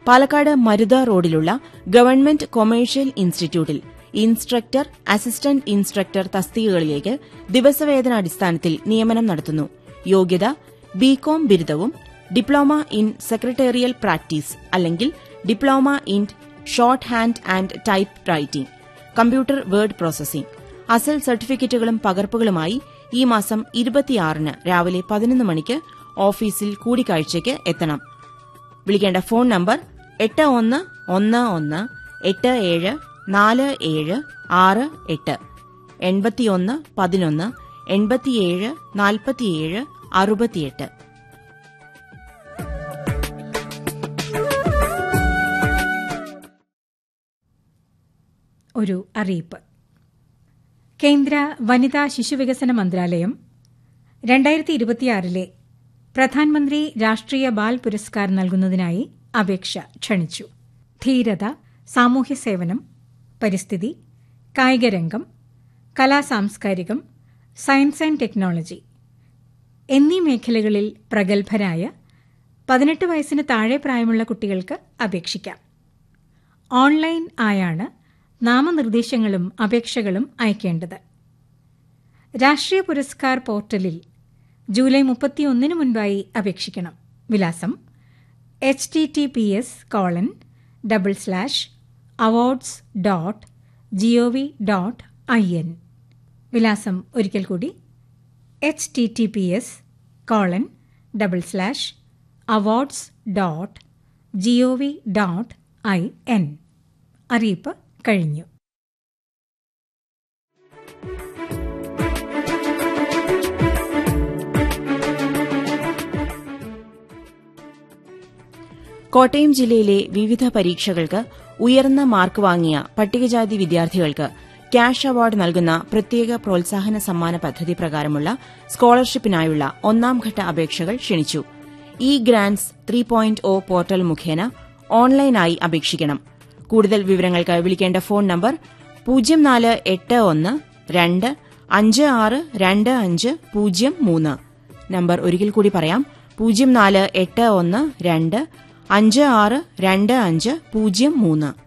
പാലക്കാട് മരുത റോഡിലുള്ള government commercial ഇൻസ്റ്റിറ്റ്യൂട്ടിൽ instructor assistant instructor തസ്തികകളിലേക്ക് ദിവസവേതനാടിസ്ഥാനത്തിൽ നിയമനം നടത്തുന്നു യോഗ്യത ബികോം ബിരുദവും ഡിപ്ലോമ ഇൻ സെക്രട്ടേറിയൽ പ്രാക്ടീസ് അല്ലെങ്കിൽ diploma in shorthand and typewriting computer word processing അസൽ സർട്ടിഫിക്കറ്റുകളും പകർപ്പുകളുമായി ഈ മാസം ഇരുപത്തിയാറിന് രാവിലെ പതിനൊന്ന് മണിക്ക് ഓഫീസിൽ കൂടിക്കാഴ്ചയ്ക്ക് എത്തണം വിളിക്കേണ്ട ഫോൺ നമ്പർ എട്ട് ഒന്ന് ഒന്ന് ഒന്ന് എട്ട് ഏഴ് നാല് ഏഴ് ആറ് എട്ട് എൺപത്തിയൊന്ന് പതിനൊന്ന് എൺപത്തിയേഴ് നാൽപ്പത്തിയേഴ് അറുപത്തിയെട്ട് ഒരു അറിയിപ്പ് കേന്ദ്ര വനിതാ ശിശുവികസന മന്ത്രാലയം രണ്ടായിരത്തി ഇരുപത്തിയാറിലെ പ്രധാനമന്ത്രി രാഷ്ട്രീയ ബാൽ പുരസ്കാർ നൽകുന്നതിനായി അപേക്ഷ ക്ഷണിച്ചു ധീരത സാമൂഹ്യ സേവനം പരിസ്ഥിതി കായികരംഗം കലാസാംസ്കാരികം സയൻസ് ആൻഡ് ടെക്നോളജി എന്നീ മേഖലകളിൽ പ്രഗത്ഭരായ പതിനെട്ട് വയസ്സിന് താഴെ പ്രായമുള്ള കുട്ടികൾക്ക് അപേക്ഷിക്കാം ഓൺലൈൻ ആയാണ് നാമനിർദ്ദേശങ്ങളും അപേക്ഷകളും അയക്കേണ്ടത് രാഷ്ട്രീയ പുരസ്കാർ പോർട്ടലിൽ ജൂലൈ മുപ്പത്തിയൊന്നിന് മുൻപായി അപേക്ഷിക്കണം വിലാസം H T T P S colon double slash awards dot G O V dot I N വിലാസം ഒരിക്കൽ കൂടി H T T P S colon double slash awards dot G O V dot I N അറിയിപ്പ് കഴിഞ്ഞു കോട്ടയം ജില്ലയിലെ വിവിധ പരീക്ഷകൾക്ക് ഉയർന്ന mark വാങ്ങിയ പട്ടികജാതി വിദ്യാർത്ഥികൾക്ക് ക്യാഷ് അവാർഡ് നൽകുന്ന പ്രത്യേക പ്രോത്സാഹന സമ്മാന പദ്ധതി പ്രകാരമുള്ള സ്കോളർഷിപ്പിനായുള്ള ഒന്നാംഘട്ട അപേക്ഷകൾ ക്ഷണിച്ചു E grants three point O portal മുഖേന ഓൺലൈനായി അപേക്ഷിക്കണം കൂടുതൽ വിവരങ്ങൾക്ക് വിളിക്കേണ്ട ഫോൺ നമ്പർ പൂജ്യം നാല് എട്ട് ഒന്ന് രണ്ട് അഞ്ച് ആറ് രണ്ട് അഞ്ച് പൂജ്യം മൂന്ന് നമ്പർ ഒരിക്കൽ കൂടി പറയാം പൂജ്യം നാല് എട്ട് ഒന്ന് രണ്ട് അഞ്ച് ആറ് രണ്ട് അഞ്ച് പൂജ്യം മൂന്ന്